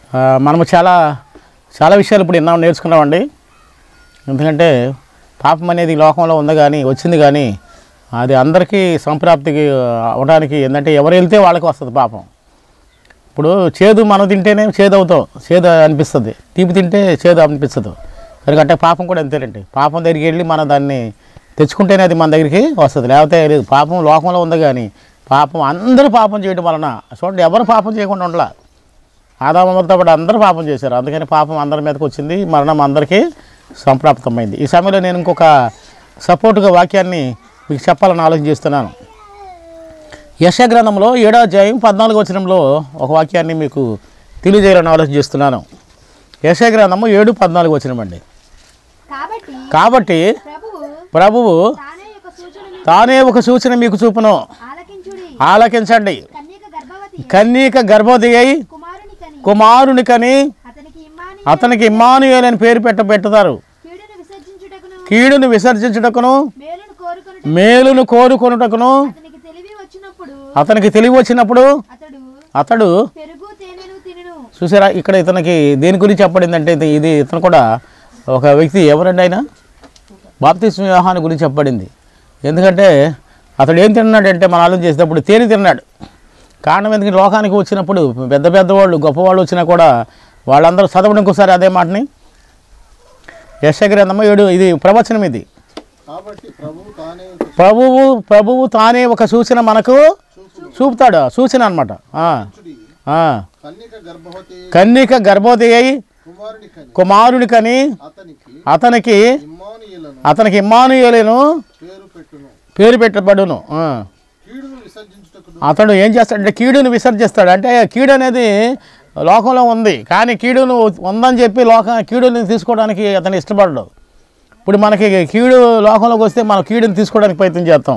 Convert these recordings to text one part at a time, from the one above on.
ఆ, మనము చాలా చాలా విషయాలు ఇప్పుడు విన్నాం నేర్చుకున్నామండి ఎందుకంటే పాపం అనేది ఈ లోకంలో ఉంది కానీ వచ్చింది కానీ అది అందరికీ సంప్రాప్తికి అవడానికి ఏంటంటే ఎవరు వెళ్తే వాళ్ళకి వస్తుంది పాపం ఇప్పుడు చేదు మనం తింటేనే చేదు అవుతాం చేదు అనిపిస్తుంది తీపి తింటే చేదు అనిపిస్తుంది ఎందుకంటే పాపం కూడా అంతేనండి పాపం దగ్గరికి వెళ్ళి మనం దాన్ని తెచ్చుకుంటేనే అది మన దగ్గరికి వస్తుంది లేకపోతే లేదు పాపం లోకంలో ఉంది కానీ పాపం అందరూ పాపం చేయడం వలన చూడండి ఎవరు పాపం చేయకుండా ఉండలా ఆదామతో పాటు అందరూ పాపం చేశారు అందుకని పాపం అందరి మీదకి వచ్చింది మరణం అందరికీ సంప్రాప్తమైంది ఈ సమయంలో నేను ఇంకొక సపోర్టుగా వాక్యాన్ని మీకు చెప్పాలని ఆలోచన చేస్తున్నాను యశ గ్రంథంలో ఏడో అధ్యాయం పద్నాలుగు వచనంలో ఒక వాక్యాన్ని మీకు తెలియజేయాలని ఆలోచన చేస్తున్నాను యశ గ్రంథము ఏడు పద్నాలుగు వచనం అండి కాబట్టి కాబట్టి ప్రభువు ప్రభువు తానే యొక్క సూచనలు తానే ఒక సూచన మీకు చూపును ఆలకించుడి ఆలకించండి కన్యక గర్భవతి కన్నీక గర్భవతి అయి కుమారుని కని కుమారుని కని అతనికి ఇమ్మాని అతనికి ఇమ్మానుయేల్ అని పేరు పెట్ట పెట్టుతారు కీడును విసర్జించుటకును కీడును విసర్జించుటకును మేలును కోరుకొనుట మేలును కోరుకొనుటకును అతనికి తెలివి వచ్చినప్పుడు అతనికి తెలివి వచ్చినప్పుడు అతడు అతడు పెరుగు తేనెను తినును చూసారా ఇక్కడ ఇతనికి దేని గురించి చెప్పబడిందంటే ఇది ఇది ఇతను కూడా ఒక వ్యక్తి ఎవరండి ఆయన బాప్తిస్మ వివాహాన్ని గురించి చెప్పబడింది ఎందుకంటే అతడు ఏం తిన్నాడంటే మన ఆలోచన చేసేటప్పుడు తేనె తిన్నాడు కారణం ఎందుకంటే లోకానికి వచ్చినప్పుడు పెద్ద పెద్ద వాళ్ళు గొప్పవాళ్ళు వచ్చినా కూడా వాళ్ళందరూ చదవడం ఇంకోసారి అదే మాటని యశ గ్రంథము ఏడు ఇది ప్రవచనం ఇది కాబట్టి ప్రభువు తానే ప్రభువు ప్రభువు తానే ఒక సూచన మనకు చూపుతాడు సూచన అనమాట చుడి కన్యక గర్భవతి కన్నిక గర్భవతి అయి కుమారుని కని కుమారుని కని అతనికి అతనికి ఇమ్మానుయేలను అతనికి ఇమ్మానుయేలేను పేరు పెట్టును పేరు పెట్టబడును ఆ. కీడును విసర్జించుటకును అతడు ఏం చేస్తాడంటే కీడును విసర్జిస్తాడు అంటే కీడు అనేది లోకంలో ఉంది కానీ కీడును ఉందని చెప్పి లోక కీడుని తీసుకోవడానికి అతను ఇష్టపడడు ఇప్పుడు మనకి కీడు లోకంలోకి వస్తే మనం కీడుని తీసుకోవడానికి ప్రయత్నం చేస్తాం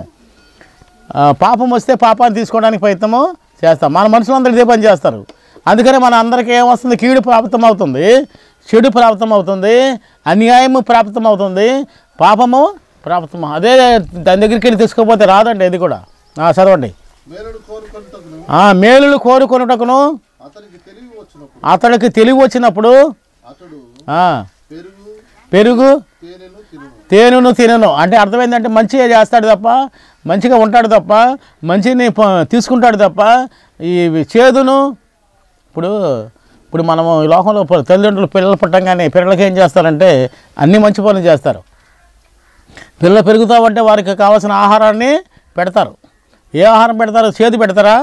ఆ, పాపం వస్తే పాపాన్ని తీసుకోవడానికి ప్రయత్నము చేస్తాం మన మనుషులందరూ ఇదే పని చేస్తారు అందుకని మన అందరికీ ఏమొస్తుంది కీడు ప్రాప్తం అవుతుంది చెడు ప్రాప్తం అవుతుంది అన్యాయము ప్రాప్తం అవుతుంది పాపము ప్రాప్తం అదే దాని దగ్గరికి వెళ్ళి తీసుకోకపోతే రాదండి ఇది కూడా ఆ, చదవండి మేలును కోరుకొనుటకును ఆ మేలులు కోరుకొనుటకును అతనికి తెలివి వచ్చినప్పుడు అతడికి తెలివి వచ్చినప్పుడు అతడు ఆ, పెరుగు పెరుగు తేనెను తినును తేనును తినను అంటే అర్థమైందంటే మంచిగా చేస్తాడు తప్ప మంచిగా ఉంటాడు తప్ప మంచిని ప- తీసుకుంటాడు తప్ప ఈ చేదును ఇప్పుడు ఇప్పుడు మనము ఈ లోకంలో ప- తల్లిదండ్రులు పిల్లలు పుట్టంగానే పిల్లలకి ఏం చేస్తారంటే అన్ని మంచి పనులు చేస్తారు పిల్లలు పెరుగుతామంటే వారికి కావాల్సిన ఆహారాన్ని పెడతారు ఏ ఆహారం పెడతారు చేదు పెడతారా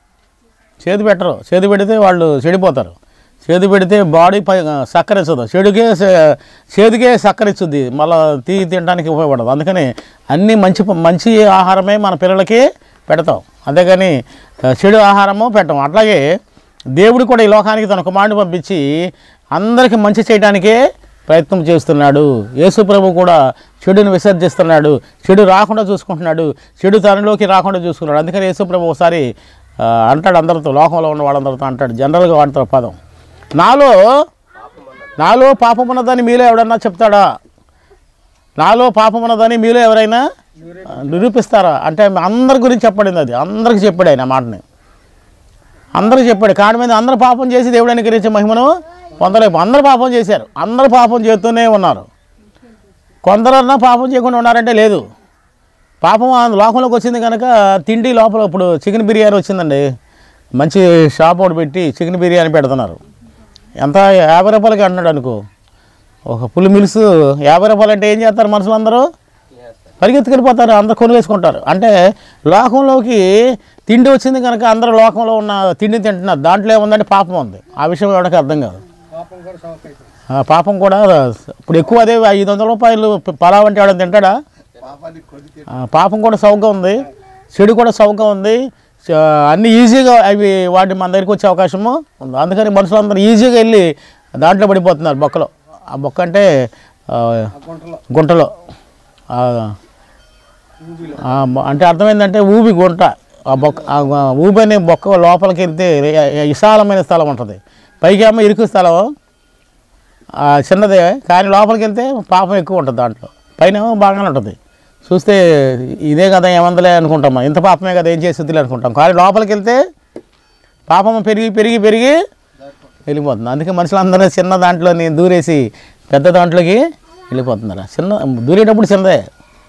చేదు పెట్టరు చేదు పెడితే వాళ్ళు చెడిపోతారు చేదు పెడితే బాడీ పై సక్కరించదు చెడుకే సే- చేదుకే సక్కరిస్తుంది మళ్ళీ తీ తినడానికి ఉపయోగపడదు అందుకని అన్ని మంచి ప- మంచి ఆహారమే మన పిల్లలకి పెడతాం అంతేగాని ఆ, చెడు ఆహారము పెట్టం అట్లాగే దేవుడు కూడా ఈ లోకానికి తన కుమారుని పంపించి అందరికీ మంచి చేయడానికే ప్రయత్నం చేస్తున్నాడు యేసు ప్రభు కూడా చెడుని విసర్జిస్తున్నాడు చెడు రాకుండా చూసుకుంటున్నాడు చెడు తనలోకి రాకుండా చూసుకున్నాడు అందుకని యేసు ప్రభు ఒకసారి ఆ, అంటాడు అందరితో లోకంలో ఉన్న వాళ్ళందరితో అంటాడు జనరల్గా వాడతారు పదం నాలో నాలో పాపం ఉన్నదని మీలో ఎవడన్నా చెప్తాడా నాలో పాపం ఉన్నదని మీలో ఎవరైనా ఆ, నిరూపిస్తారా అంటే అందరి గురించి చెప్పబడింది అది అందరికి చెప్పాడు ఆయన ఆ మాటని అందరికి చెప్పాడు కాడి మీద అందరూ పాపం చేసి దేవుడు అనుకరించే మహిమను పొందలేము అందరూ పాపం చేశారు అందరూ పాపం చేస్తూనే ఉన్నారు కొందరన్నా పాపం చేయకుండా ఉన్నారంటే లేదు పాపం ఆ లోకంలోకి వచ్చింది కనుక తిండి లోపల ఇప్పుడు చికెన్ బిర్యానీ వచ్చిందండి మంచి షాప్ ఒకటి పెట్టి చికెన్ బిర్యానీ పెడుతున్నారు ఎంత యాభై రూపాయలకి అంటున్నాడు అనుకో ఒక పులి మిల్స్ యాభై రూపాయలు అంటే ఏం చేస్తారు మనుషులందరూ పరిగెత్తుకెళ్ళిపోతారు అందరు కొనుగేసుకుంటారు అంటే లోకంలోకి తిండి వచ్చింది కనుక అందరూ లోకంలో ఉన్న తిండి తింటున్నారు దాంట్లో ఏముందంటే పాపం ఉంది ఆ విషయం ఎవరికి అర్థం కాదు ఆ, పాపం కూడా ఇప్పుడు ఎక్కువ అదే ఐదు వందల రూపాయలు పలావ్ అంటే ఎవడని తింటాడా పాపాన్ని కొద్ది ఆ, పాపం కూడా సౌకగా ఉంది చెడు కూడా సౌకగా ఉంది చ- అన్ని ఈజీగా అవి వాటి మన దగ్గరికి వచ్చే అవకాశము ఉంది అందుకని మనుషులందరూ ఈజీగా వెళ్ళి దాంట్లో పడిపోతున్నారు బొక్కలో ఆ బొక్క అంటే ఆ, గుంటలో ఆ, ఆ, మ- అంటే అర్థమైందంటే ఊబి గుంట ఆ బొక్క ఆ గు- ఊబి అనే బొక్క లోపలికి వెళ్తే రే- విశాలమైన స్థలం ఉంటుంది పైకి ఏమో ఇరుకు స్థలం ఆ, చిన్నదే కానీ లోపలికి వెళ్తే పాపం ఎక్కువ ఉంటుంది దాంట్లో పైన ఏమో బాగానే ఉంటుంది చూస్తే ఇదే కదా ఏమందలే అనుకుంటాం మనం. ఇంత పాపమే కదా ఏం చేసేదిలే అనుకుంటాం కానీ లోపలికి వెళ్తే పాపం పెరిగి పెరిగి పెరిగి వెళ్ళిపోతుంది అందుకే మనుషులందరూ చిన్న దాంట్లో నేను దూరేసి పెద్ద దాంట్లోకి వెళ్ళిపోతున్నారు చిన్న దూరేటప్పుడు చిన్నదే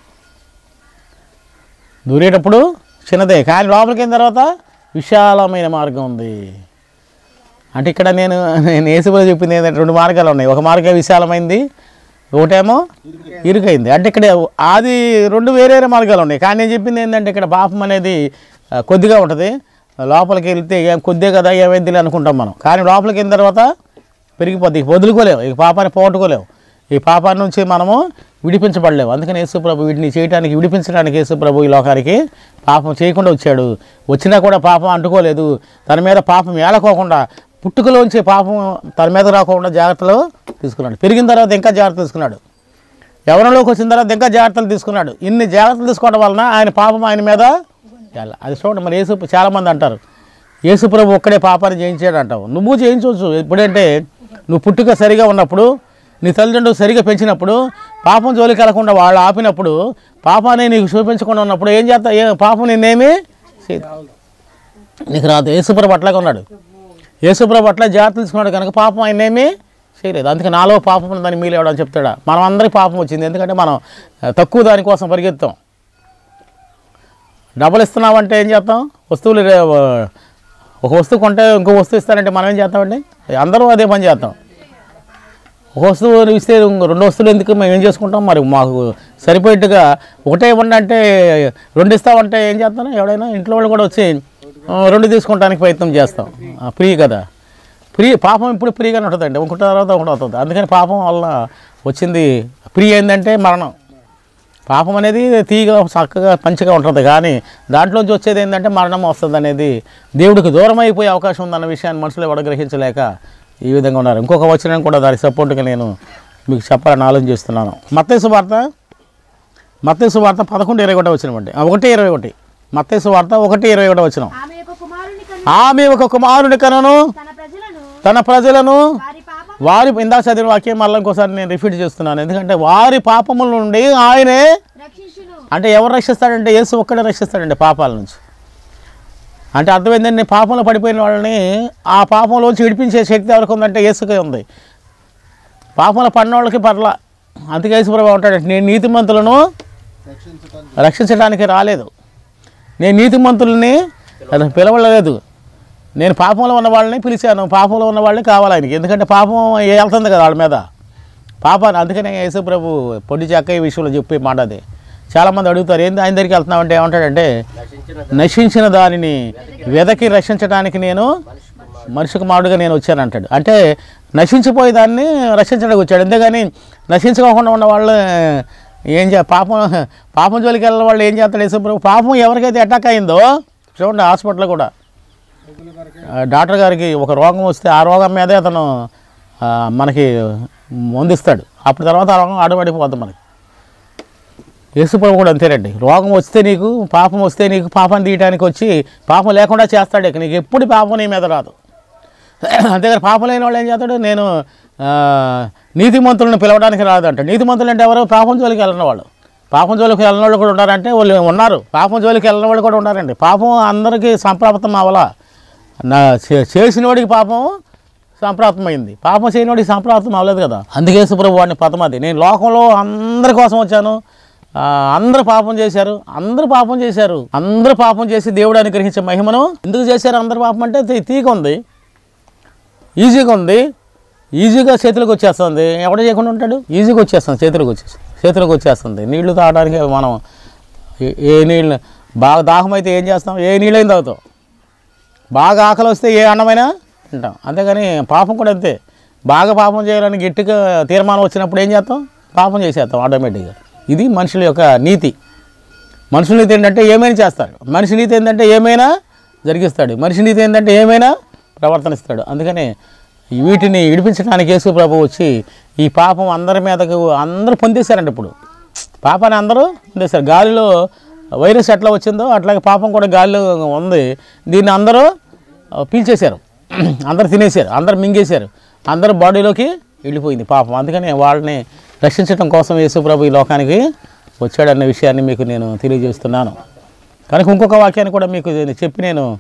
దూరేటప్పుడు చిన్నదే కానీ లోపలికి అయిన తర్వాత విశాలమైన మార్గం ఉంది అంటే ఇక్కడ నేను నేను ఏసులో చెప్పింది ఏంటంటే రెండు మార్గాలు ఉన్నాయి ఒక మార్గం విశాలమైంది ఒకటేమో ఇరుకైంది అంటే ఇక్కడ అది రెండు వేరే వేరే మార్గాలు ఉన్నాయి కానీ నేను చెప్పింది ఏంటంటే ఇక్కడ పాపం అనేది ఆ, కొద్దిగా ఉంటుంది లోపలికి వెళ్తే ఏం కొద్దే కదా ఏమైంది అనుకుంటాం మనం కానీ లోపలికి వెళ్ళిన తర్వాత పెరిగిపోద్ది ఇక వదులుకోలేవు ఇక పాపాన్ని పోగొట్టుకోలేవు ఈ పాపాన్ని నుంచి మనము విడిపించబడలేవు అందుకని యేసుప్రభు వీటిని చేయడానికి విడిపించడానికి యేసుప్రభు ఈ లోకానికి పాపం చేయకుండా వచ్చాడు వచ్చినా కూడా పాపం అంటుకోలేదు తన మీద పాపం ఏలకోకుండా పుట్టుకలోంచి పాపం తన మీద రాకుండా జాగ్రత్తలు తీసుకున్నాడు పెరిగిన తర్వాత ఇంకా జాగ్రత్త తీసుకున్నాడు యవనంలోకి వచ్చిన తర్వాత ఇంకా జాగ్రత్తలు తీసుకున్నాడు ఇన్ని జాగ్రత్తలు తీసుకోవడం వలన ఆయన పాపం ఆయన మీద ఎలా అది చూడండి మరి యేసు చాలామంది అంటారు యేసు ప్రభు ఒక్కడే పాపాన్ని జయించాడు అంటావు నువ్వు జయించవచ్చు ఎప్పుడంటే నువ్వు పుట్టుక సరిగా ఉన్నప్పుడు నీ తల్లిదండ్రులు సరిగా పెంచినప్పుడు పాపం జోలికి వెళ్లకుండా వాళ్ళు ఆపినప్పుడు పాపాన్ని నీకు చూపించకుండా ఉన్నప్పుడు ఏం చేస్తా ఏ పాపం నిన్నేమి చేయదు. నీకు రాదు యేసుప్రభు అట్లాగే ఉన్నాడు యేసుప్రభు అట్లా జాగ్రత్తలు తీసుకున్నాడు కనుక పాపం ఆయనేమి చేయలేదు అందుకే నాలో పాపం ఉందని మీలేవడం చెప్తాడా మనం అందరికీ పాపం వచ్చింది ఎందుకంటే మనం ఆ, తక్కువ దానికోసం పరిగెత్తాం డబ్బులు ఇస్తున్నామంటే ఏం చేస్తాం వస్తువులు రే- ఒక వస్తువు కొంటే ఇంకో వస్తువు ఇస్తారంటే మనం ఏం చేస్తామండి అందరూ అదే పని చేస్తాం ఒక వస్తువు ఇస్తే ఇంకో రెండు వస్తువులు ఎందుకు మేము ఏం చేసుకుంటాం మరి మాకు సరిపోయేట్టుగా ఒకటే ఇవ్వండి అంటే రెండు ఇస్తామంటే ఏం చేస్తాం ఎవడైనా ఇంట్లో వాళ్ళు కూడా వచ్చి "ఆ, రెండు తీసుకోవడానికి ప్రయత్నం చేస్తాం ఫ్రీ కదా ఫ్రీ పాపం ఇప్పుడు ఫ్రీగానే ఉంటుందండి ఒకటి తర్వాత ఒకటి అవుతుంది అందుకని పాపం వల్ల వచ్చింది ఫ్రీ ఏంటంటే మరణం పాపం అనేది తీగ చక్కగా పంచగా ఉంటుంది కానీ దాంట్లోంచి వచ్చేది ఏంటంటే మరణం వస్తుంది అనేది దేవుడికి దూరం అయిపోయే అవకాశం ఉందన్న విషయాన్ని మనసులో ఎవడ గ్రహించలేక ఈ విధంగా ఉన్నారు ఇంకొక వచనం కూడా దానికి సపోర్ట్గా నేను మీకు చెప్పాలని ఆలోచన చేస్తున్నాను మత్తేసు వార్త మత్తేసు వార్త పదకొండు ఇరవై ఒకటి వచ్చినమండి ఒకటి ఇరవై ఒకటి మత్తేసు వార్త ఒకటి ఇరవై ఒకటి వచ్చిన ఆమె యొక్క కుమారుని కన్నా ఆమె ఒక కుమారుని కనను తన ప్రజలను తన ప్రజలను వారి పాపం వారి ఇందాక చదివిన వాక్యం మళ్ళీ ఇంకోసారి నేను రిపీట్ చేస్తున్నాను ఎందుకంటే వారి పాపముల నుండి ఆయనే రక్షించును అంటే ఎవరు రక్షిస్తాడంటే యేసు ఒక్కడే రక్షిస్తాడండి పాపాల నుంచి అంటే అర్థం ఏంటంటే పాపంలో పడిపోయిన వాళ్ళని ఆ పాపంలోంచి విడిపించే శక్తి ఎవరికి ఉందంటే యేసుకే ఉంది పాపంలో పడిన వాళ్ళకి పర్ల అందుకే యేసుప్రభు ఉంటాడు నేను నీతిమంతులను రక్షించటానికి రక్షించడానికి రాలేదు నేను నీతిమంతుల్ని పిలవలేదు నేను పాపంలో ఉన్న వాళ్ళని పిలిచాను పాపంలో ఉన్న వాళ్ళని కావాలి ఆయనకి ఎందుకంటే పాపం వెళ్తుంది కదా వాళ్ళ మీద పాపాన్ని అందుకనే యేసుప్రభు పొడి చెక్క ఈ విషయంలో చెప్పే మాట అది చాలామంది అడుగుతారు ఏంది ఆయన దగ్గరికి వెళ్తున్నామంటే ఏమంటాడంటే నశించిన దానిని వెదకి రక్షించడానికి నేను మనిషి కుమారుడుగా నేను వచ్చాను అంటాడు అంటే నశించిపోయే దాన్ని రక్షించడానికి వచ్చాడు అంతేగాని నశించుకోకుండా ఉన్న వాళ్ళు ఏం చే పాపం పాపం జోలికి వెళ్ళిన వాళ్ళు ఏం చేస్తాడు యేసుప్రభు పాపం ఎవరికైతే అటాక్ అయిందో చూడండి హాస్పిటల్ కూడా ఆ, డాక్టర్ గారికి ఒక రోగం వస్తే ఆ రోగం మీదే అతను ఆ, మనకి మందిస్తాడు అప్పుడు తర్వాత ఆ రోగం ఆడబడిపోద్ది మనకి యేసుప్రభు కూడా అంతేనండి రోగం వస్తే నీకు పాపం వస్తే నీకు పాపం తీయడానికి వచ్చి పాపం లేకుండా చేస్తాడు ఇక నీకు ఎప్పుడు పాపం నీ మీద రాదు అంతేగాని పాపం లేని వాళ్ళు ఏం చేస్తాడు నేను ఆ, నీతిమంతులను పిలవడానికి రాదు అంట నీతిమంతులు అంటే ఎవరు పాపం జోలికి వెళ్ళిన వాళ్ళు పాపం జోలికి వెళ్ళిన వాళ్ళు కూడా ఉన్నారంటే వాళ్ళు ఉన్నారు పాపం జోలికి వెళ్ళిన వాళ్ళు కూడా ఉన్నారండి పాపం అందరికీ సంప్రాప్తం అవ్వాలా నా చే- చేసినోడికి పాపం సంప్రాప్తమైంది పాపం చేయనోడికి సంప్రాప్తం అవ్వలేదు కదా అందుకే సుప్రభు వాడిని పదమది నేను లోకంలో అందరి కోసం వచ్చాను ఆ, అందరూ పాపం చేశారు అందరూ పాపం చేశారు అందరూ పాపం చేసి దేవుడు అనుగ్రహించే మహిమను ఎందుకు చేశారు అందరు పాపం అంటే తీ- తీగ ఉంది ఈజీగా ఉంది ఈజీగా చేతులకు వచ్చేస్తుంది ఎవడ చేయకుండా ఉంటాడు ఈజీగా వచ్చేస్తుంది చేతులకు వచ్చేస్తుంది చేతులకు వచ్చేస్తుంది నీళ్లు తాగడానికి మనం ఏ- ఏ నీళ్ళు బాగా దాహం అయితే ఏం చేస్తాం ఏ నీళ్ళైనా తాగుతాం బాగా ఆకలి వస్తే ఏ అన్నమైనా తింటాం అంతేగాని పాపం కూడా అంతే బాగా పాపం చేయాలని గట్టిగా తీర్మానం వచ్చినప్పుడు ఏం చేస్తాం పాపం చేసేస్తాం ఆటోమేటిక్గా ఇది మనుషుల యొక్క నీతి మనుషుల నీతి ఏంటంటే ఏమైనా చేస్తారు మనిషి నీతి ఏంటంటే ఏమైనా జరిగిస్తాడు మనిషి నీతి ఏంటంటే ఏమైనా ప్రవర్తనిస్తాడు అందుకని వీటిని విడిపించడానికి యేసు ప్రభు వచ్చి ఈ పాపం అందరి మీదకు అందరూ పొందేశారండి ఇప్పుడు పాపాన్ని అందరూ పొందేశారు గాలిలో వైరస్ ఎట్లా వచ్చిందో అట్లాగే పాపం కూడా గాలిలో ఉంది దీన్ని అందరూ ఆ, పీల్చేశారు అందరు తినేశారు అందరు మింగేశారు అందరు బాడీలోకి వెళ్ళిపోయింది పాపం అందుకని వాళ్ళని రక్షించడం కోసం యేసుప్రభు ఈ లోకానికి వచ్చాడన్న విషయాన్ని మీకు నేను తెలియజేస్తున్నాను కనుక ఇంకొక వాక్యాన్ని కూడా మీకు నేను చెప్పి నేను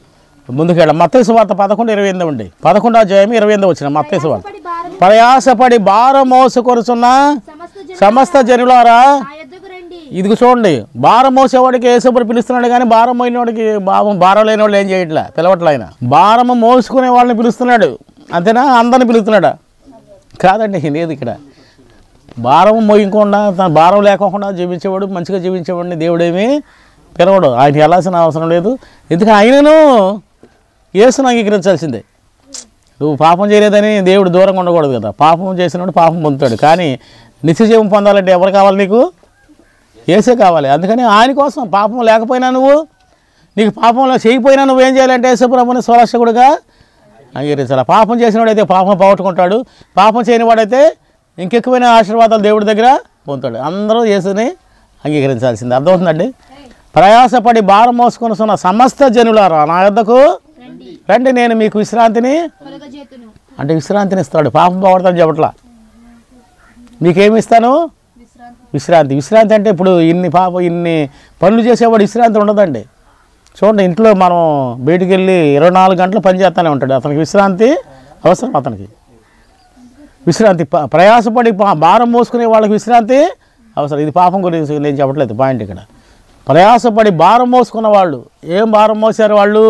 ముందుకెళ్ళ మత్తేసు వార్త పదకొండు ఇరవై ఎనిమిది ఉండి పదకొండు అధ్యాయం ఇరవై ఎనిమిది వచ్చిన మత్తేసు వార్త పడి భారం ప్రయాసపడి భారం మోసుకొరుచున్న సమస్త జన సమస్త జనులారా నా యొద్దకు రండి ఇదిగో చూడండి భారం మోసేవాడికి యేసుప్రభు పిలుస్తున్నాడు కానీ భారం పోయినవాడికి భావం భారం లేని వాళ్ళు ఏం చేయట్లే పిలవట్లే ఆయన భారం మోసుకునే వాళ్ళని పిలుస్తున్నాడు అంతేనా అందరిని పిలుస్తున్నాడా కాదండి లేదు ఇక్కడ భారం మోయకుండా తన భారం లేకోకుండా జీవించేవాడు మంచిగా జీవించేవాడిని దేవుడేమి పిలవడు ఆయన వెళ్ళాల్సిన అవసరం లేదు ఎందుకంటే ఆయనను యేసును అంగీకరించాల్సిందే నువ్వు పాపం చేయలేదని దేవుడు దూరంగా ఉండకూడదు కదా పాపం చేసినప్పుడు పాపం పొందుతాడు కానీ నిత్యజీవం పొందాలంటే ఎవరు కావాలి నీకు ఏసే కావాలి అందుకని ఆయన కోసం పాపం లేకపోయినా నువ్వు నీకు పాపంలో చేయకపోయినా నువ్వేం చేయాలంటే యేసుప్రభుని స్వరక్షకుడుగా అంగీకరించాలి పాపం చేసినవాడైతే పాపం పోగొట్టుకుంటాడు పాపం చేయనివాడైతే ఇంకెక్కువైన ఆశీర్వాదాలు దేవుడి దగ్గర పొందుతాడు అందరూ యేసుని అంగీకరించాల్సింది అర్థమవుతుందండి ప్రయాసపడి భారం మోసుకొని సమస్త జనులారా నా యొద్దకు రండి రండి నేను మీకు విశ్రాంతిని కలుగజేతును అంటే విశ్రాంతిని ఇస్తాడు పాపం పోగొడతాను చెప్పట్లా మీకేమి ఇస్తాను విశ్రాంతి విశ్రాంతి విశ్రాంతి అంటే ఇప్పుడు ఇన్ని పాప ఇన్ని పనులు చేసేవాడు విశ్రాంతి ఉండదండి చూడండి ఇంట్లో మనం బయటికి వెళ్ళి ఇరవై నాలుగు గంటలు పని చేస్తూనే ఉంటాడు అతనికి విశ్రాంతి అవసరం అతనికి విశ్రాంతి ప- ప్రయాసపడి పా- భారం మోసుకునే వాళ్ళకి విశ్రాంతి అవసరం ఇది పాపం గురించి నేను చెప్పట్లేదు పాయింట్ ఇక్కడ ప్రయాసపడి భారం మోసుకున్న వాళ్ళు ఏం భారం మోసారు వాళ్ళు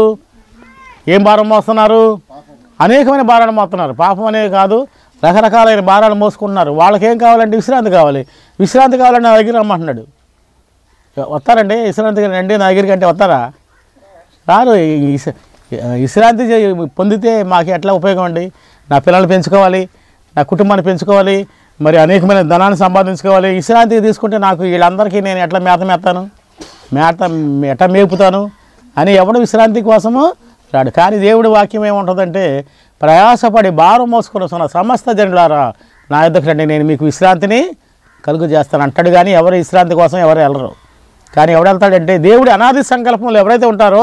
ఏం భారం మోస్తున్నారు అనేకమైన భారాలు మోస్తున్నారు పాపం అనేది కాదు రకరకాలైన భారాలు మోసుకుంటున్నారు వాళ్ళకి ఏం కావాలంటే విశ్రాంతి కావాలి విశ్రాంతి కావాలని నా దగ్గర రమ్మంటున్నాడు వస్తారండి విశ్రాంతి రండి నా దగ్గరికి అంటే వస్తారా రారు ఈ విశ- విశ్రాంతి చే- పొందితే మాకు ఎట్లా ఉపయోగం అండి నా పిల్లల్ని పెంచుకోవాలి నా కుటుంబాన్ని పెంచుకోవాలి మరి అనేకమైన ధనాన్ని సంపాదించుకోవాలి విశ్రాంతి తీసుకుంటే నాకు వీళ్ళందరికీ నేను ఎట్లా మేత మేస్తాను మేత ఎట్లా మేపుతాను అని ఎవడు విశ్రాంతి కోసము రాడు కానీ దేవుడి వాక్యం ఏముంటుందంటే ప్రయాసపడి భారం మోసుకొని వస్తున్న సమస్త జనులారా నా యొద్దకు రండి నేను మీకు విశ్రాంతిని కలుగు చేస్తాను అంటాడు కానీ ఎవరు విశ్రాంతి కోసం ఎవరు వెళ్ళరు కానీ ఎవడు వెళ్తాడంటే దేవుడి అనాది సంకల్పంలో ఎవరైతే ఉంటారో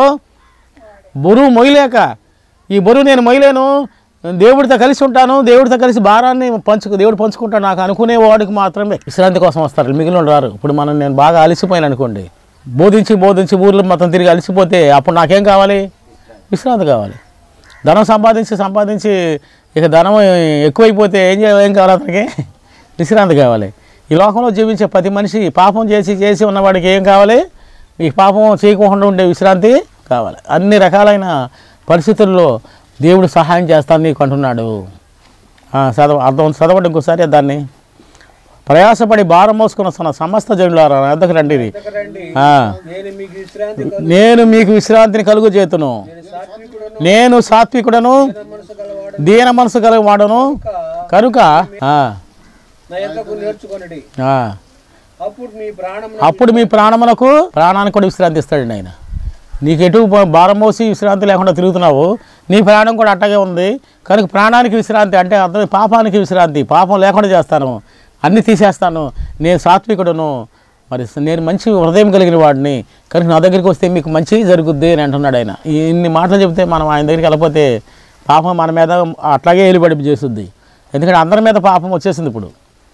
బరువు మొయ్యలేక ఈ బరువు నేను మొయ్యలేను దేవుడితో కలిసి ఉంటాను దేవుడితో కలిసి భారాన్ని పంచుకు దేవుడు పంచుకుంటాడు నాకు అనుకునే వాడికి మాత్రమే విశ్రాంతి కోసం వస్తారు మిగిలిన వాళ్ళు రారు ఇప్పుడు మనం నేను బాగా అలసిపోయాను అనుకోండి బోధించి బోధించి ఊర్లో మొత్తం తిరిగి అలసిపోతే అప్పుడు నాకేం కావాలి విశ్రాంతి కావాలి ధనం సంపాదించి సంపాదించి ఇక ధనం ఎక్కువైపోతే ఏం చేయాలి ఏం కావాలి అతనికి విశ్రాంతి కావాలి ఈ లోకంలో జీవించే ప్రతి మనిషి పాపం చేసి చేసి ఉన్నవాడికి ఏం కావాలి ఈ పాపం చేయకుండా ఉండే విశ్రాంతి కావాలి అన్ని రకాలైన పరిస్థితుల్లో దేవుడు సహాయం చేస్తాను నీకు అంటున్నాడు ఆ, చదవ అర్థం చదవండి ఇంకోసారి దాన్ని ప్రయాసపడి భారం మోసుకున్న సన సమస్త జనులారా నా వద్దకు రండి ఇది. రండి ఆ, నేను మీకు విశ్రాంతి నేను మీకు విశ్రాంతిని కలుగు చేతును సాత్వికుడను నేను సాత్వికుడను మనసు గలవాడు దీన మనసు కలవాడను కనుక ఆ, నా యొక్కకు నేర్చుకొనడి ఆ, అప్పుడు మీ ప్రాణం అప్పుడు మీ ప్రాణమునకు ప్రాణానికి కూడా విశ్రాంతి ఇస్తాడండి ఆయన నీకు ఎటు పో- భారం మోసి విశ్రాంతి లేకుండా తిరుగుతున్నావు నీ ప్రాణం కూడా అట్టగే ఉంది కనుక ప్రాణానికి విశ్రాంతి అంటే అర్థం పాపానికి విశ్రాంతి పాపం లేకుండా చేస్తాను అన్నీ తీసేస్తాను నేను సాత్వికుడును మరి నేను మంచి హృదయం కలిగిన వాడిని కనుక నా దగ్గరికి వస్తే మీకు మంచి జరుగుద్ది అని అంటున్నాడు ఆయన ఈ ఇన్ని మాటలు చెప్తే మనం ఆయన దగ్గరికి వెళ్ళకపోతే పాపం మన మీద అట్లాగే ఏలుబడి చేస్తుంది ఎందుకంటే అందరి మీద పాపం వచ్చేసింది ఇప్పుడు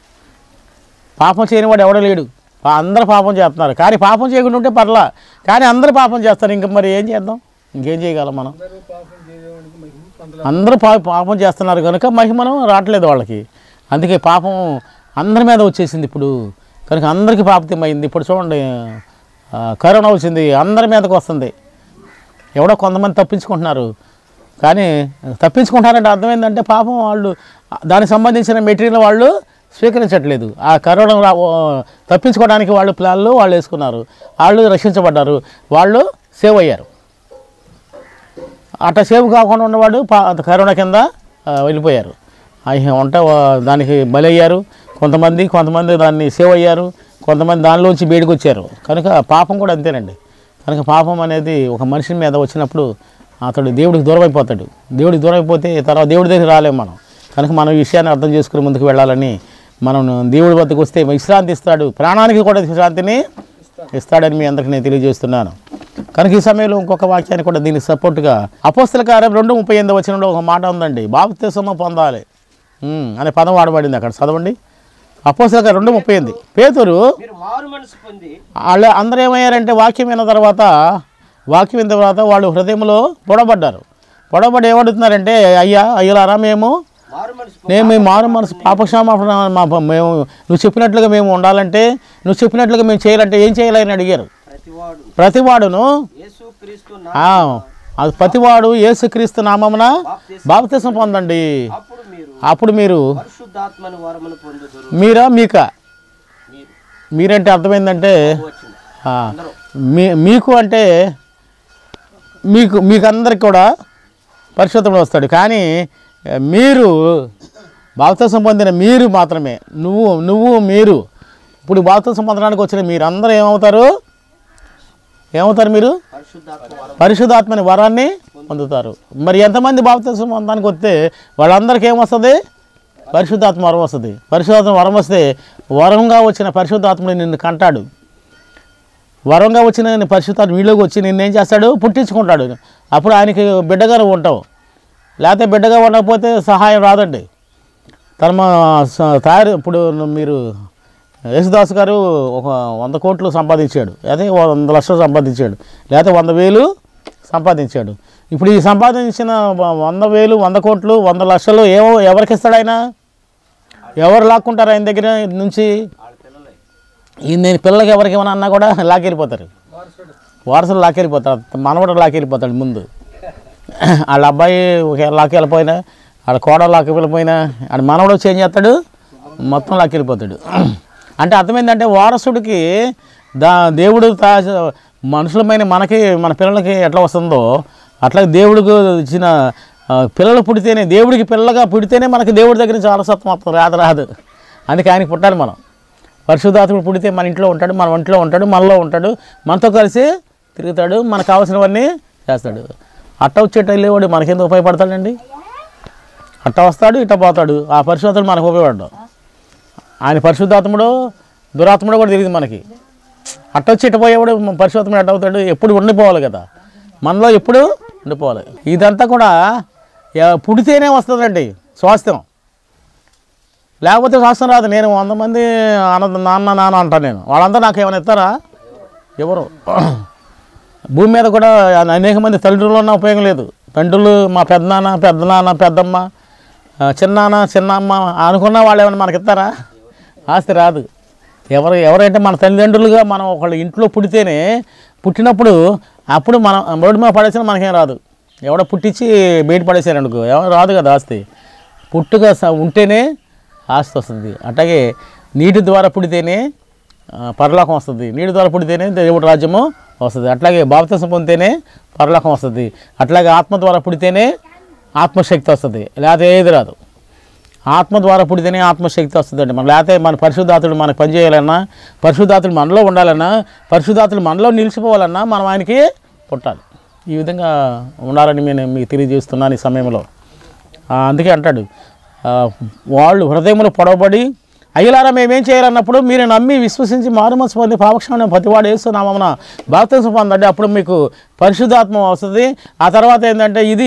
పాపం చేయని వాడు ఎవడో లేడు పా- అందరూ పాపం చేస్తున్నారు కానీ పాపం చేయకుండా ఉంటే పర్లా కానీ అందరూ పాపం చేస్తారు ఇంక మరి ఏం చేద్దాం ఇంకేం చేయగలం మనం అందరూ పాపం చేయడానికి మహిమ పొందల అందరూ పా పాపం చేస్తున్నారు కనుక మహిమనం రావట్లేదు వాళ్ళకి అందుకే పాపం అందరి మీద వచ్చేసింది ఇప్పుడు కనుక అందరికీ పాపతిమైంది ఇప్పుడు చూడండి ఆ, కరోనా వచ్చింది అందరి మీదకి వస్తుంది ఎవడో కొంతమంది తప్పించుకుంటున్నారు కానీ తప్పించుకుంటారంటే అర్థమైందంటే పాపం వాళ్ళు దానికి సంబంధించిన మెటీరియల్ వాళ్ళు స్వీకరించట్లేదు ఆ కరోనా రా- ఓ, తప్పించుకోవడానికి వాళ్ళు ప్లాన్లు వాళ్ళు వేసుకున్నారు వాళ్ళు రక్షించబడ్డారు వాళ్ళు సేవ్ అయ్యారు అట్లా సేవ్ కాకుండా ఉన్నవాడు పా- కరోనా కింద ఆ, వెళ్ళిపోయారు అయ్య వంట వా- దానికి బలయ్యారు కొంతమంది కొంతమంది దాన్ని సేవ్ అయ్యారు కొంతమంది దానిలోంచి బయటకు వచ్చారు కనుక పాపం కూడా అంతేనండి కనుక పాపం అనేది ఒక మనిషి మీద వచ్చినప్పుడు అతడు దేవుడికి దూరం అయిపోతాడు దేవుడికి దూరం అయిపోతే తర్వాత దేవుడి దగ్గర రాలేము మనం కనుక మనం ఈ విషయాన్ని అర్థం చేసుకుని ముందుకు వెళ్ళాలని మనం దేవుడి వద్దకు వస్తే విశ్రాంతి ఇస్తాడు ప్రాణానికి కూడా విశ్రాంతిని ఇస్తాడని మీ అందరికీ నేను తెలియజేస్తున్నాను కనుక ఈ సమయంలో ఇంకొక వాక్యాన్ని కూడా దీనికి సపోర్ట్గా అపోస్తల కార్యం రెండు ముప్పై ఎనిమిది వచ్చినప్పుడు ఒక మాట ఉందండి బాప్తిసమ పొందాలి ఉమ్, అనే పదం వాడబడింది అక్కడ చదవండి అపోస్తల కార్యం రెండు ముప్పై ఎనిమిది పేతురు మీరు మారు మనసు పొంది వాళ్ళ అందరూ ఏమయ్యారంటే వాక్యం విన్న తర్వాత వాక్యం విన్న తర్వాత వాళ్ళు హృదయంలో పొడబడ్డారు పొడబడి ఏమడుతున్నారంటే అయ్యా అయ్యలారా మేము మారు మనసు నేను మీ మారు మనసు పాపక్షామాపణ మా మేము నువ్వు చెప్పినట్లుగా మేము ఉండాలంటే నువ్వు చెప్పినట్లుగా మేము చేయాలంటే ఏం చేయాలని అడిగారు ప్రతివాడు ప్రతివాడును యేసు క్రీస్తు ఆ, అది ప్రతివాడు యేసుక్రీస్తు నామమున బాప్తిసం పొందండి అప్పుడు మీరు అప్పుడు మీరు పరిశుద్ధాత్మని వరమును పొందుదురు మీరా మీక మీరు మీరంటే అర్థమైందంటే వచ్చింది ఆ, అందరూ మీ మీకు అంటే మీకు మీకు అందరికి కూడా పరిశుద్ధముడు వస్తాడు కానీ ఆ, మీరు బాప్తిసం పొందిన మీరు మాత్రమే నువ్వు నువ్వు మీరు ఇప్పుడు బాప్తిసం పొందడానికి వచ్చిన మీరు అందరూ ఏమవుతారు ఏమవుతారు మీరు పరిశుద్ధాత్మ వరం పరిశుద్ధాత్మని వరాన్ని పొందుతారు మరి ఎంతమంది బాప్తిసం పొందడానికి వస్తే వాళ్ళందరికీ ఏమొస్తుంది పరిశుద్ధాత్మ వరం వస్తుంది పరిశుద్ధాత్మ వరం వస్తే వరంగా వచ్చిన పరిశుద్ధాత్ముడు నిన్ను కంటాడు వరంగా వచ్చిన నీ పరిశుద్ధాత్మ వీళ్ళకి వచ్చి నిన్ను ఏం చేస్తాడు పుట్టించుకుంటాడు అప్పుడు ఆయనకి బిడ్డగా నువ్వు ఉంటావు లేకపోతే బిడ్డగా ఉండకపోతే సహాయం రాదండి తన స- తయారు ఇప్పుడు మీరు యేసుదాస్ గారు ఒక వంద కోట్లు సంపాదించాడు అదే వంద లక్షలు సంపాదించాడు లేకపోతే వంద వేలు సంపాదించాడు ఇప్పుడు ఈ సంపాదించిన వ- వంద వేలు వంద కోట్లు వంద లక్షలు ఏవో ఎవరికి ఇస్తాడు ఆయన ఎవరు లాక్కుంటారు ఆయన దగ్గర నుంచి వాళ్ళ పిల్లలే ఈ నేను పిల్లలకి ఎవరికి ఏమైనా అన్నా కూడా లాక్కెళ్ళిపోతారు వారసులు లాక్కెళ్ళిపోతారు మనవడు లాక్కెళ్ళిపోతాడు ముందు వాళ్ళ అబ్బాయి ఒక లాక్కెళ్ళిపోయినా వాళ్ళ కోడ లాక్కెళ్ళిపోయినా వాళ్ళ మనవడు వచ్చి ఏం చేస్తాడు మొత్తం లాక్కెళ్ళిపోతాడు అంటే అర్థమైందంటే వారసుడికి దా దేవుడు తా మనుషులమైన మనకి మన పిల్లలకి ఎట్లా వస్తుందో అట్లా దేవుడికి ఇచ్చిన ఆ, పిల్లలు పుడితేనే దేవుడికి పిల్లగా పుడితేనే మనకి దేవుడి దగ్గర నుంచి వారసత్వం వస్తుంది రాదు రాదు అందుకే ఆయనకి పుట్టాలి మనం పరిశుద్ధాత్ముడు పుడితే మన ఇంట్లో ఉంటాడు మన ఒంట్లో ఉంటాడు మనలో ఉంటాడు మనతో కలిసి తిరుగుతాడు మనకు కావాల్సినవన్నీ చేస్తాడు అట్ట వచ్చేట వెళ్ళేవాడు మనకెందుకు ఉపయోగపడతాడండి అట్ట వస్తాడు ఇట్ట పోతాడు ఆ పరిశుద్ధాత్ముడు మనకు ఉపయోగపడ్డాడు ఆయన పరిశుద్ధాత్ముడు దురాత్ముడు కూడా తెలియదు మనకి అట్ట వచ్చి ఇట్ట పోయేవాడు పరిశుద్ధాత్ముడు ఎట్ట అవుతాడు ఎప్పుడు ఉండిపోవాలి కదా మనలో ఎప్పుడు ఉండిపోవాలి ఇదంతా కూడా ఎ- పుడితేనే వస్తుందండి స్వాస్థ్యం లేకపోతే శాస్త్రం రాదు నేను వంద మంది అన్న నాన్న నాన్న అంటాను నేను వాళ్ళందరూ నాకు ఏమైనా ఇస్తారా ఎవరు భూమి మీద కూడా అనేక మంది తల్లిదండ్రులు ఉన్న ఉపయోగం లేదు తండ్రులు మా పెద్దనాన్న పెద్దనాన్న పెద్దమ్మ ఆ, చిన్నాన్న చిన్నమ్మ అనుకున్న వాళ్ళు ఏమైనా మనకి ఇస్తారా ఆస్తి రాదు ఎవరు ఎవరైతే మన తల్లిదండ్రులుగా మనం ఒకళ్ళ ఇంట్లో పుడితేనే పుట్టినప్పుడు అప్పుడు మనం రోడ్డు మీద పడేసినా మనకేం రాదు ఎవడో పుట్టించి బయట పడేసారు అనుకో ఎవరు రాదు కదా ఆస్తి పుట్టుక స- ఉంటేనే ఆస్తి వస్తుంది అట్లాగే నీటి ద్వారా పుడితేనే ఆ, పరలోకం వస్తుంది నీటి ద్వారా పుడితేనే దేవుడి రాజ్యము వస్తుంది అట్లాగే బాప్తిసం పొందితేనే పరలోకం వస్తుంది అట్లాగే ఆత్మ ద్వారా పుడితేనే ఆత్మశక్తి వస్తుంది లేకపోతే ఏది రాదు ఆత్మ ద్వారా పుడితేనే ఆత్మశక్తి వస్తుందండి మన లేకపోతే మన పరిశుద్ధాతుడు మనకు పనిచేయాలన్నా పరిశుద్ధాతుడు మనలో ఉండాలన్నా పరిశుద్ధాతుడు మనలో నిలిచిపోవాలన్నా మనం ఆయనకి పుట్టాలి ఈ విధంగా ఉండాలని నేను మీకు తెలియజేస్తున్నాను ఈ సమయంలో ఆ, అందుకే అంటాడు ఆ, వాళ్ళు హృదయములు పొడవబడి అయ్యలారా మేమేం చేయాలన్నప్పుడు మీరు నమ్మి విశ్వసించి మారుమనసు పొంది పాపక్షాన్ని ప్రతివాడు వేస్తున్నామన్న బాప్తిసం పొందండి అప్పుడు మీకు పరిశుద్ధాత్మ వస్తుంది ఆ తర్వాత ఏంటంటే ఇది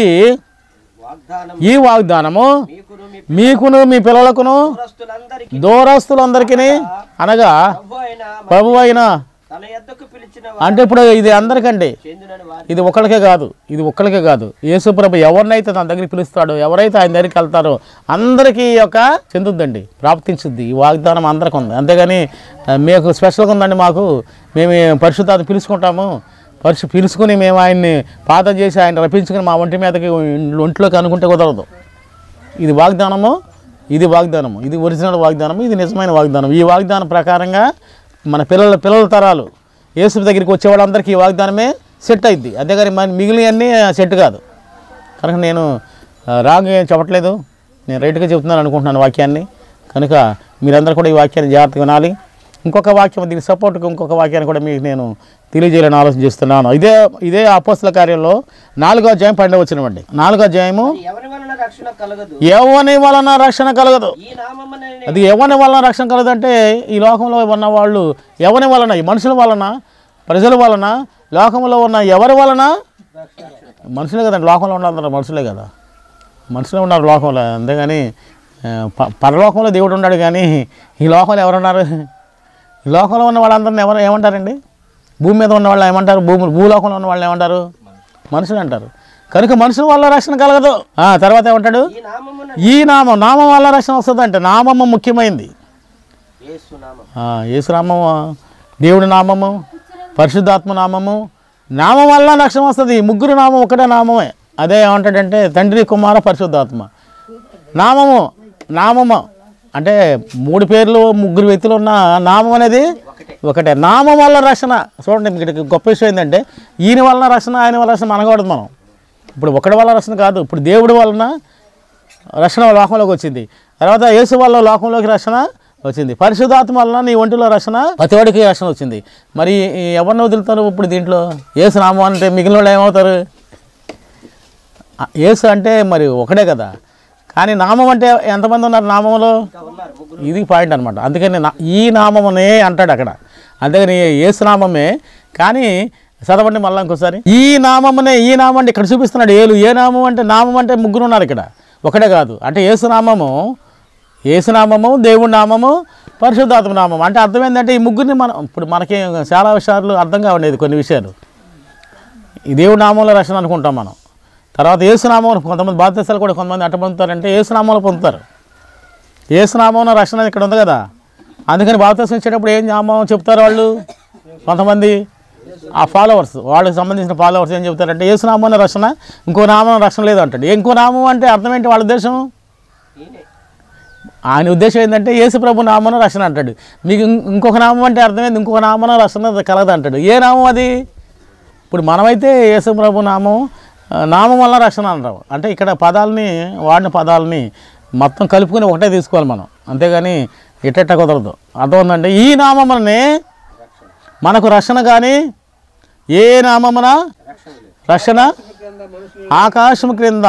వాగ్దానం ఈ వాగ్దానము మీకును మీ మీకును మీ పిల్లలకును పురస్తులందరికీ దూరస్తులందరికీ అనగా ప్రభు అయిన ప్రభు అయిన తన ఎద్దకు పిలిచిన అంటే ఇప్పుడు ఇది అందరికండి చెందినని వారి ఇది ఒక్కరికే కాదు ఇది ఒక్కరికే కాదు యేసు ప్రభు ఎవరినైతే తన దగ్గరికి పిలుస్తాడో ఎవరైతే ఆయన దగ్గరికి వెళ్తారో అందరికీ ఈ యొక్క చెందుద్దండి ప్రాప్తించుద్ది ఈ వాగ్దానం అందరికి ఉంది అంతేగాని ఆ, మీకు స్పెషల్గా ఉందండి మాకు మేము పరిశుద్ధాన్ని పిలుచుకుంటాము పరిశు పిలుచుకుని మేము ఆయన్ని పాత చేసి ఆయన రప్పించుకుని మా ఒంటి మీదకి ఒంట్లోకి అనుకుంటే కుదరదు ఇది వాగ్దానము ఇది వాగ్దానము ఇది ఒరిజినల్ వాగ్దానము ఇది నిజమైన వాగ్దానం ఈ వాగ్దానం ప్రకారంగా మన పిల్లల పిల్లల తరాలు యేసు దగ్గరికి వచ్చే వాళ్ళందరికీ ఈ వాగ్దానమే సెట్ అయింది అంతేగాని మన మిగిలినవన్నీ సెట్ కాదు కనుక నేను ఆ, రాంగ్ ఏం చెప్పట్లేదు నేను రైట్గా చెప్తున్నాను అనుకుంటున్నాను వాక్యాన్ని కనుక మీరందరూ కూడా ఈ వాక్యాన్ని జాగ్రత్తగా వినాలి ఇంకొక వాక్యం దీనికి సపోర్ట్గా ఇంకొక వాక్యాన్ని కూడా మీకు నేను తెలియజేయాలని ఆలోచన చేస్తున్నాను ఇదే ఇదే అపోస్తుల కార్యంలో నాలుగో అధ్యాయం పన్నెండు వచ్చినవండి నాలుగో అధ్యాయము ఎవరి వలన రక్షణ కలగదు ఎవని వలన రక్షణ కలగదు ఈ నామమున అది ఎవని వలన రక్షణ కలగదంటే ఈ లోకంలో ఉన్న వాళ్ళు ఎవని వలన ఈ మనుషుల వలన ప్రజల వలన లోకంలో ఉన్న ఎవరి వలన మనుషులే కదండి లోకంలో ఉన్న అందరూ మనుషులే కదా మనుషులే ఉన్నారు లోకంలో అంతేగాని ఆ, ప- పరలోకంలో దేవుడు ఉన్నాడు కానీ ఈ లోకంలో ఎవరున్నారు ఈ లోకంలో ఉన్న వాళ్ళందరిని ఎవరు ఏమంటారండి భూమి మీద ఉన్న వాళ్ళు ఏమంటారు భూమి భూలోకంలో ఉన్న వాళ్ళు ఏమంటారు మనుషులు అంటారు కనుక మనుషుల వల్ల రక్షణ కలగదు ఆ, తర్వాత ఏమంటాడు ఈ నామమున ఈ నామం నామం వల్ల రక్షణ వస్తుంది అంటే నామము ముఖ్యమైంది యేసు నామం ఆ, యేసునామము దేవుడి నామము పరిశుద్ధాత్మ నామము నామం వల్ల రక్షణ వస్తుంది ఈ ముగ్గురు నామం ఒకటే నామమే అదే ఏమంటాడంటే తండ్రి కుమార పరిశుద్ధాత్మ నామము నామము అంటే మూడు పేర్లు ముగ్గురు వ్యక్తులు ఉన్న నామం అనేది ఒకటే నామం వల్ల రక్షణ చూడండి మీకు ఇక్కడ గొప్ప విషయం ఏంటంటే ఈయన వలన రక్షణ ఆయన వల్ల రక్షణ అనకూడదు మనం ఇప్పుడు ఒకటి వల్ల రక్షణ కాదు ఇప్పుడు దేవుడి వలన రక్షణ లోకంలోకి వచ్చింది తర్వాత యేసు వల్ల లోకంలోకి రక్షణ వచ్చింది పరిశుద్ధాత్మ వలన నీ ఒంటిలో రక్షణ ప్రతివాడికి రక్షణ వచ్చింది మరి ఈ ఎవరిని వదులుతారు ఇప్పుడు దీంట్లో యేసు నామం అంటే మిగిలిన వాళ్ళు ఏమవుతారు ఆ, యేసు అంటే మరి ఒకడే కదా కానీ నామం అంటే ఎంతమంది ఉన్నారు నామంలో ఇంకా ఉన్నారు ముగ్గురు ఇది పాయింట్ అనమాట అందుకని నా ఈ నామమునే అంటాడు అక్కడ అందుకని యేసు నామమే కానీ చదవండి మళ్ళీ ఇంకోసారి ఈ నామమునే ఈ నామం అంటే ఇక్కడ చూపిస్తున్నాడు ఏలు ఏ నామం అంటే నామం అంటే ముగ్గురు ఉన్నారు ఇక్కడ ఒకటే కాదు అంటే యేసు నామము యేసు నామము దేవుడి నామము పరిశుద్ధాత్మ నామం అంటే అర్థం ఏంటంటే ఈ ముగ్గురిని మనం ఇప్పుడు మనకి చాలా విషయాలు అర్థం కావలేదు కొన్ని విషయాలు ఈ దేవుడి నామంలో రక్షణ అనుకుంటాం మనం తర్వాత ఏసునామం కొంతమంది బాధ్యతలు కూడా కొంతమంది అట్ట పొందుతారంటే ఏసునామంలో పొందుతారు ఏసునామం రక్షణ ఇక్కడ ఉంది కదా అందుకని బాప్తీసం ఇచ్చేటప్పుడు ఏం నామం చెప్తారు వాళ్ళు కొంతమంది ఆ ఫాలోవర్స్ వాళ్ళకి సంబంధించిన ఫాలోవర్స్ ఏం చెప్తారంటే ఏసునామం రక్షణ ఇంకో నామం రక్షణ లేదు అంటాడు ఇంకో నామం అంటే అర్థం ఏంటి వాళ్ళ ఉద్దేశం ఈయనే ఆయన ఉద్దేశం ఏంటంటే యేసు ప్రభు నామన రక్షణ అంటాడు మీకు ఇం- ఇంకొక నామం అంటే అర్థమైంది ఇంకొక నామన రక్షణ కలదు అంటాడు ఏ నామం అది ఇప్పుడు మనమైతే యేసు ప్రభు నామం ఆ, నామం వల్ల రక్షణ అంటాం అంటే ఇక్కడ పదాలని వాడిన పదాలని మొత్తం కలుపుకొని ఒకటే తీసుకోవాలి మనం అంతేగాని ఇట్టెట్ట కుదరదు అర్థమవుతుందంటే ఈ నామమునే మనకు రక్షణ కానీ ఏ నామమున రక్షణ ఆకాశం క్రింద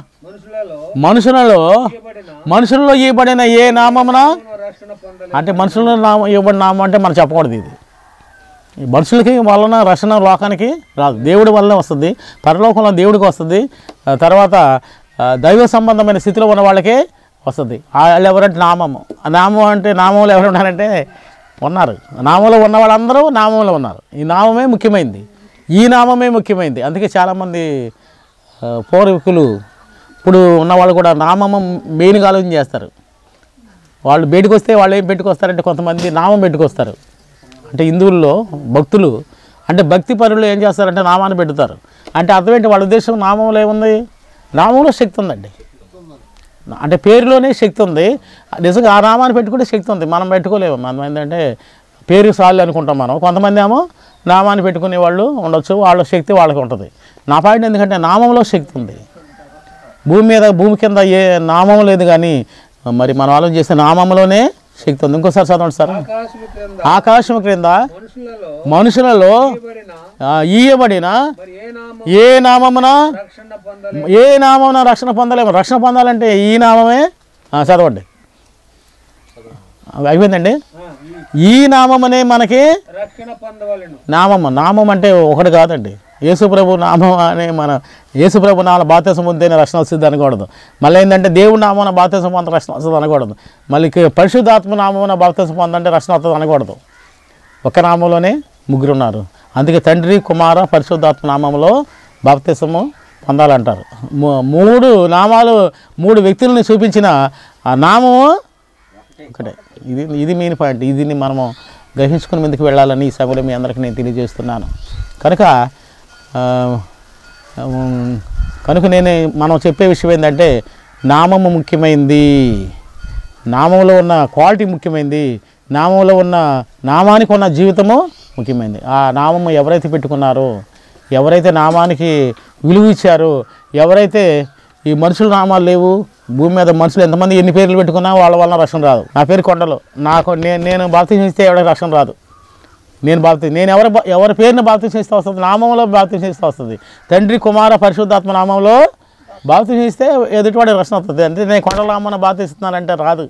మనుషులలో మనుషుల్లో ఇవ్వబడిన ఏ నామమున అంటే మనుషుల్లో నామం ఇవ్వబడిన నామం అంటే మనం చెప్పకూడదు ఇది ఈ మనుషులకి వలన రక్షణ లోకానికి రాదు దేవుడి వల్లనే వస్తుంది పరలోకంలో దేవుడికి వస్తుంది ఆ తర్వాత ఆ, దైవ సంబంధమైన స్థితిలో ఉన్న వాళ్ళకే వస్తుంది ఆ వాళ్ళు ఎవరంటే నామము ఆ నామం అంటే నామంలో ఎవరు ఉన్నారంటే ఉన్నారు నామంలో ఉన్న వాళ్ళందరూ నామంలో ఉన్నారు ఈ నామమే ముఖ్యమైనది ఈ నామమే ముఖ్యమైనది అందుకే చాలామంది ఆ, పూర్వీకులు ఇప్పుడు ఉన్న వాళ్ళు కూడా నామము మెయిన్గా ఆలోచన చేస్తారు వాళ్ళు బయటకు వస్తే వాళ్ళు ఏం పెట్టుకొస్తారంటే కొంతమంది నామం పెట్టుకొస్తారు అంటే హిందువుల్లో భక్తులు అంటే భక్తి పరులు ఏం చేస్తారంటే నామాన్ని పెడతారు అంటే అర్థం ఏంటి వాళ్ళ ఉద్దేశం నామంలో ఏముంది నామంలో శక్తి ఉందండి అంటే పేరులోనే శక్తి ఉంది నిజంగా ఆ నామాన్ని పెట్టుకుంటే శక్తి ఉంది మనం పెట్టుకోలేము మనం ఏంటంటే పేరు సార్లు అనుకుంటాం మనం కొంతమంది ఏమో నామాన్ని పెట్టుకునే వాళ్ళు ఉండొచ్చు వాళ్ళ శక్తి వాళ్ళకి ఉంటుంది నా పాయింట్ ఎందుకంటే నామంలో శక్తి ఉంది భూమి మీద భూమి కింద ఏ నామం లేదు కానీ మరి మనం ఆలోచన చేసే నామంలోనే శక్తి ఉంది ఇంకోసారి చదవండి సార్ ఆకాశము క్రింద ఆకాశం క్రింద మనుషులలో మనుషులలో ఇవ్వబడిన ఆ, ఈయబడిన మరి ఏ నామం ఏ నామమున రక్షణ పొందలే ఏ నామమున రక్షణ పొందలేము రక్షణ పొందాలంటే ఈ నామమే ఆ, చదవండి అయిపోయిందండి ఆ, ఈ ఈ నామమనే మనకి రక్షణ పొందవలను నామం నామం అంటే ఒకటి కాదండి యేసుప్రభు నామం అనే మన యేసుప్రభు నామ బాధ్యత పొందితేనే రక్షణ వస్తుంది అనకూడదు మళ్ళీ ఏంటంటే దేవుడి నామన బాధ్యత పొంద రక్షణ వస్తుంది అనకూడదు మళ్ళీ కి- పరిశుద్ధాత్మ నామమున బాధ్యత పొందంటే రక్షణ వస్తుంది అనకూడదు ఒక నామంలోనే ముగ్గురు ఉన్నారు అందుకే తండ్రి కుమార పరిశుద్ధాత్మ నామంలో బాప్తిసము పొందాలంటారు మూ- మూడు నామాలు మూడు వ్యక్తులను చూపించిన ఆ నామము ఒకటే ఇది ఇది మెయిన్ పాయింట్ ఇది మనము గ్రహించుకుని ముందుకు వెళ్ళాలని ఈ సభలో మీ అందరికీ నేను తెలియజేస్తున్నాను కనుక ఆ, ఉమ్, కనుక నేను మనం చెప్పే విషయం ఏంటంటే నామము ముఖ్యమైంది నామంలో ఉన్న క్వాలిటీ ముఖ్యమైనది నామంలో ఉన్న నామానికి ఉన్న జీవితము ముఖ్యమైనది ఆ నామము ఎవరైతే పెట్టుకున్నారో ఎవరైతే నామానికి విలువ ఇచ్చారో ఎవరైతే ఈ మనుషుల నామాలు లేవు భూమి మీద మనుషులు ఎంతమంది ఎన్ని పేర్లు పెట్టుకున్నా వాళ్ళ వలన రక్షణ రాదు నా పేరు కొండలు నాకు నేను నేను బాప్తీసం ఇస్తే ఎవరికి రక్షణ రాదు నేను బాప్తి నేను ఎవరి బా- ఎవరి పేరుని బాప్తీసం ఇస్తే వస్తుంది నామంలో బాప్తీసం ఇస్తే వస్తుంది తండ్రి కుమార పరిశుద్ధాత్మ నామంలో బాప్తీసం ఇస్తే ఎదుటివాడి రక్షణ వస్తుంది అంటే నేను కొండల నామన బాప్తీస్తున్నానంటే రాదు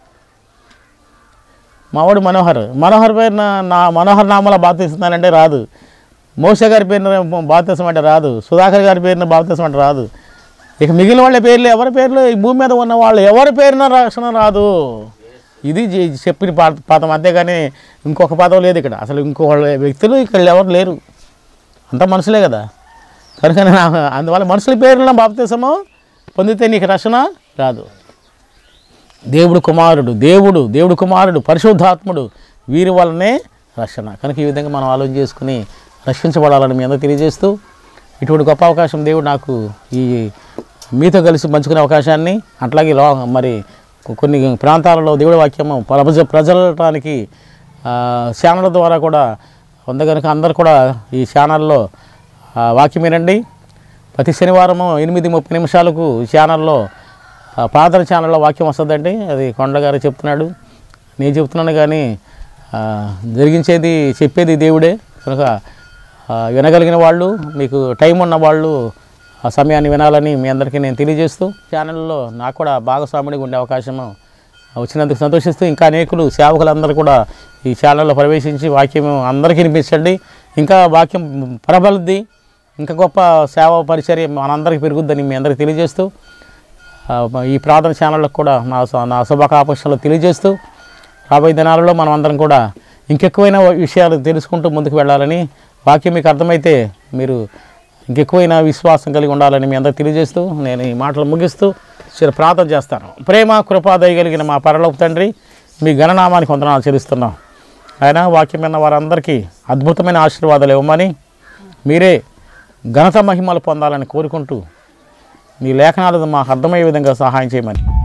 మావాడు మనోహర్ మనోహర్ పేరున నా మనోహర్ నామలో బాప్తీస్తున్నానంటే రాదు మోస గారి పేరున బాప్తీసం అంటే రాదు సుధాకర్ గారి పేరున బాప్తీసం అంటే రాదు ఇక మిగిలిన వాళ్ళ పేర్లు ఎవరి పేర్లు ఈ భూమి మీద ఉన్న వాళ్ళు ఎవరి పేరున రక్షణ రాదు ఇది జీ- చెప్పిన పా- పదం అంతేగాని ఇంకొక పదం లేదు ఇక్కడ అసలు ఇంకో వ్యక్తులు ఇక్కడ ఎవరు లేరు అంతా మనుషులే కదా కనుక నా అందువల్ల మనుషుల పేర్లను బాప్తీసము పొందితే నీకు రక్షణ రాదు దేవుడు కుమారుడు దేవుడు దేవుడు కుమారుడు పరిశుద్ధాత్ముడు వీరి వల్లనే రక్షణ కనుక ఈ విధంగా మనం ఆలోచన చేసుకుని రక్షించబడాలని మీ అందరూ తెలియజేస్తూ ఇటువంటి గొప్ప అవకాశం దేవుడు నాకు ఈ మీతో కలిసి పంచుకునే అవకాశాన్ని అట్లాగే లో మరి కొ- కొన్ని ప్రాంతాలలో దేవుడి వాక్యము ప్రజ ప్రజలటానికి ఆ, ఛానళ్ళ ద్వారా కూడా ఉంది కనుక అందరు కూడా ఈ ఛానల్లో ఆ, వాక్యం వినండి ప్రతి శనివారము ఎనిమిది ముప్పై నిమిషాలకు ఈ ఛానల్లో ఆ, ప్రార్థన ఛానల్లో వాక్యం వస్తుందండి అది కొండ గారు చెప్తున్నాడు నేను చెప్తున్నాను కానీ ఆ, జరిగించేది చెప్పేది దేవుడే కనుక ఆ, వినగలిగిన వాళ్ళు మీకు టైం ఉన్న వాళ్ళు ఆ సమయాన్ని వినాలని మీ అందరికీ నేను తెలియజేస్తూ ఛానల్లో నాకు కూడా భాగస్వాముడిగా ఉండే అవకాశము వచ్చినందుకు సంతోషిస్తూ ఇంకా అనేకులు సేవకులందరూ కూడా ఈ ఛానల్లో ప్రవేశించి వాక్యం అందరికీ వినిపించండి ఇంకా వాక్యం ప్రబలుద్ది ఇంకా గొప్ప సేవ పరిచర్య మనందరికీ పెరుగుద్దని మీ అందరికీ తెలియజేస్తూ ఆ, ఈ ప్రార్థన ఛానళ్ళకు కూడా నా శు- నా శుభాకాంక్షలు తెలియజేస్తూ రాబోయే దినాలలో మనం అందరం కూడా ఇంకెక్కువైన విషయాలు తెలుసుకుంటూ ముందుకు వెళ్ళాలని వాక్యం మీకు అర్థమైతే మీరు ఇంకెక్కువైన విశ్వాసం కలిగి ఉండాలని మీ అందరూ తెలియజేస్తూ నేను ఈ మాటలు ముగిస్తూ చిర ప్రార్థన చేస్తాను ప్రేమ కృపా దయగలిగిన మా పరలోపు తండ్రి మీ గణనామానికి వందనాలు చెల్లిస్తున్నాం ఆయన వాక్యం విన్న వారందరికీ అద్భుతమైన ఆశీర్వాదాలు ఇవ్వమని మీరే ఘనత మహిమలు పొందాలని కోరుకుంటూ మీ లేఖనాలు మాకు అర్థమయ్యే విధంగా సహాయం చేయమని